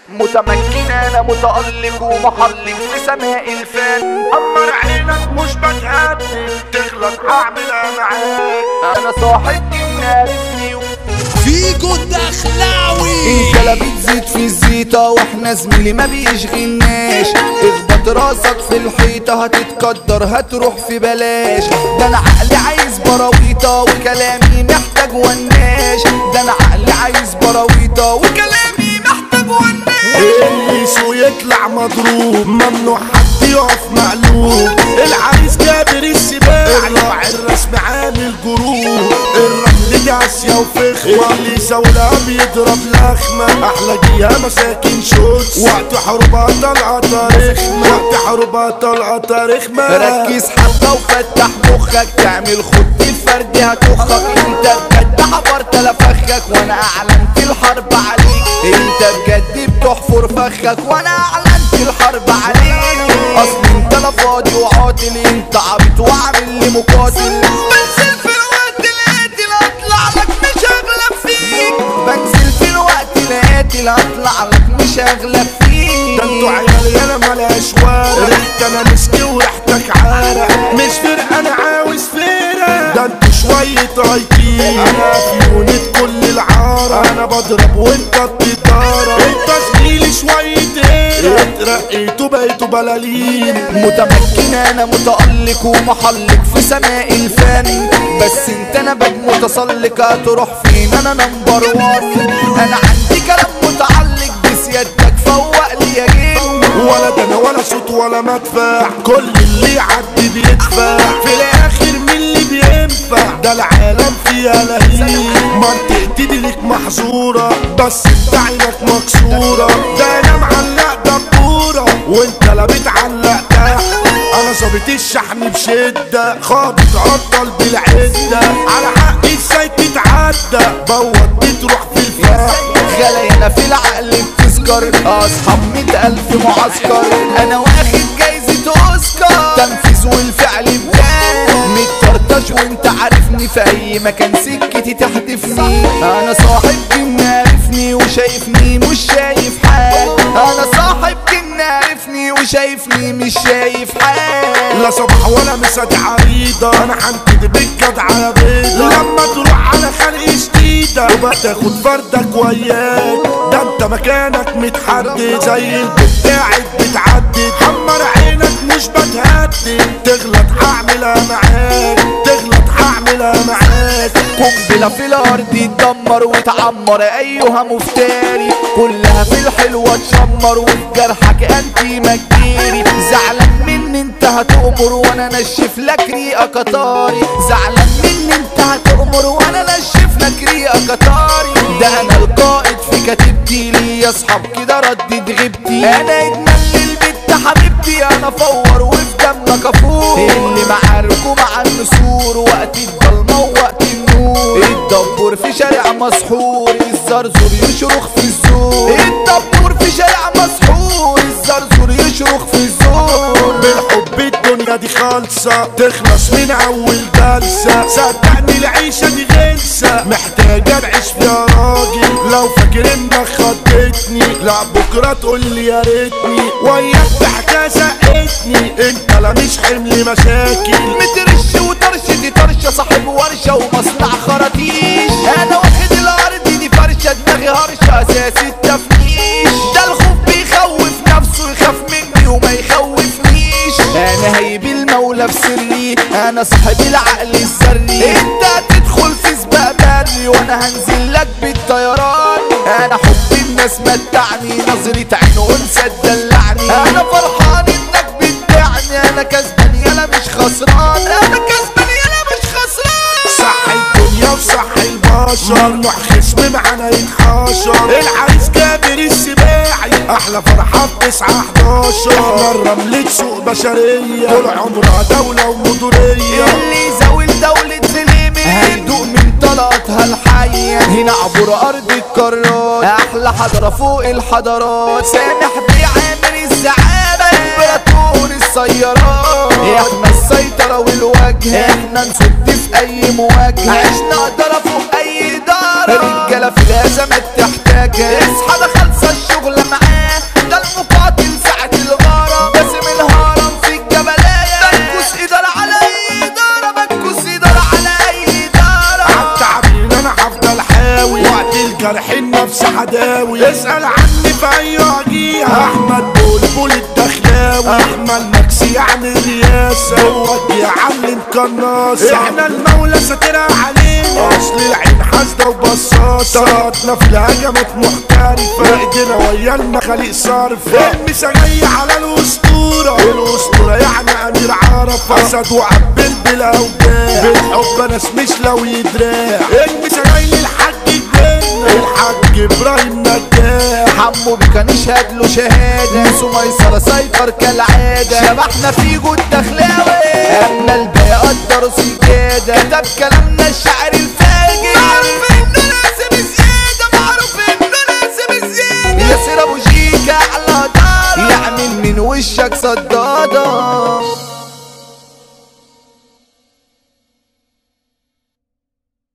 متمكن انا متألق ومحلق في سماء الفن أمر عينك مش بتهدد تغلط هعملها معاك انا صاحب جن عرفني فيجو الدخلاوي انت لا بتزيد في الزيطة واحنا زميلي ما بيشغلناش اخبط راسك في الحيطة هتتقدر هتروح في بلاش ده انا عقلي عايز براويطة وكلامي محتاج وناش ده انا عقلي عايز براويطة وكلامي محتاج وناش اللي سو يطلع مضروب ممنوع حد يقف مقلوب العريس جابر السباع الراعي الرسم عامل جروب الرمل دي عاسية وفخمة اللي سولها بيضرب لخمة أحلى جيها مساكن شوتس وقت حروبها طلعة رخمة وقت حروبها طلعة رخمة ركز حبة وفتح مخك تعمل خد الفرد هتخك انت بجد حفرت لفخك وانا اعلنت الحرب عليك انت بجد بتحفر فخك وانا اعلنت الحرب عليك اصل انت لا فاضي وعاطل انت عبيط وعامل لي مقاتل بنزل في الوقت القاتل هطلع لك مش هغلب فيك بنزل في الوقت القاتل هطلع لك مش هغلب فيك ده انتوا عيال يالا ملهاش ورق ريحت انا مسكي وريحتك عارق مش فرق انا عاوز فرق ده انتوا شوية ايتين انا في يونت كل العارة انا بضرب وانت بتضارب انت زميلي شوية هيرة اترقيتوا بقيتوا بلالين متمكن انا متألق ومحلق في سماء الفن بس انت انا بج متسلق هتروح فين انا نمبر وان انا عندي كلام متعلق بسيادتك فوق لي يا جن ولا ده انا ولا صوت ولا مدفع كل اللي يعدي بيدفع في الاخر مين اللي بينفع ده العالم فيها لهيب منطقتي دي ليك محظورة بس انت عينك مكسورة ده انا معلق دبورة وانت لا بتعلق تحت انا ظابط الشحن بشدة خاطط عطل بالعدة على حقي ازاي تتعدى بوط تروح في الفرح غلاينا في العقل بتسكر اصحاب مئة الف معسكر انا واخد جايزة اوسكار تنفيذ والفعل بجد متطرطش وانت عارفني في اي مكان سكتي تحدفني انا صاحب جن عارفني وشايفني مش شايف حاجة انا صاحب جن عارفني وشايفني مش شايف حاجة لا صباح ولا مسد عريضة انا حنكد بالجدع على بيضة لما تروح على خلق جديدة وبقى تاخد فردك وياك ده انت مكانك متحدد زي البيت قاعد بتعدد حمر عينك مش بتهدد تغلط هعملها معاك تغلط هعملها معاك قنبلة في الأرض تدمر وتعمر أيها مفتري كلها في الحلوة تشمر وفي جرحك أنتي مجيري زعلان مني أنت هتأمر وأنا نشف لك ريقة قطاري زعلان مني أنت هتأمر وأنا نشف لك ريقة قطاري ده أنا القائد في كتيبتي ليا أصحاب كده ردد غيبتي أنا إدمان للبت حبيبتي أنا فور وفي دمك أفور اللي معاركوا مع النسور وقت الضلمة ووقت النور الدبور في شارع مسحور الزرزور يشرخ في الزور الدبور في شارع مسحور الزرزور يشرخ في الزور بالحب الدنيا دي خالصة تخلص من أول جلسة صدقني العيشة دي غلسة محتاجة نعيش فيها راجل لو فاكر إنك خضتني لا بكرة تقول لي يا ريتني وياك ضحكة زقتني أنت لا مش حمل مشاكل مترش وطرش دي طرشة صاحب ورشة ومصنع خراطيش انا واخد الارض دي فرشة دماغي هرشة اساس التفنيش ده الخوف بيخوف نفسه يخاف مني وما يخوفنيش انا هيب المولى في سري انا صاحب العقل السري انت هتدخل في سباق بري وانا هنزل لك بالطيران انا حب الناس متعني نظرة عين انثى تدلعني انا فرحان انك بتبيعني انا كسبان يالا مش خسران انا كسبان يالا مش خسران صح الدنيا وصح البشر ممنوع خصم معانا يتحاشر العريس جابر السباعي احلى فرحة في 9 11 احنا الرملة سوق بشرية طول عمرها دولة ومدورية اللي زاول دولة سليمي هيدوق من طلقتها الحية هنا عبر أرض الكرات أحلى حضرة فوق الحضارات سامح بيه عامر السعادة إمبراطور السيارات إحنا السيطرة والوجه إحنا نسد في أي مواجهة عشنا قدرة فوق أي إدارة رجالة في الأزمات تحتاجها اصحى ده خلصة الشغل معانا النفس حداوي اسأل عني في اي وجيه احمد بلبل الدخلاوي احمد مكسي يعني الرياسة هو يعلم قناصة احنا المولى ساترها علينا اصل العين حاسدة وبصاصة صلاتنا في الهجمات محترفة ايدينا ويا المخاليق صارفة المسا جاي على الاسطورة الاسطورة يعني امير عرفة اسد وعبد بلا اوجاع بالحب ناس مش لو يدراع المسا جاي للحاج الجنة الحاج ابراهيم نجاح حمو بيكا نشهد له شهادة نسو ميسرة سيطر كالعادة شبحنا في جود دخلاوي أما الباقي قدروا سجادة كتب كلامنا الشعر الفاجر معروف إنه لازم زيادة معروف إنه لازم زيادة ياسر أبو شيكة على دارة يعمل من وشك صدادة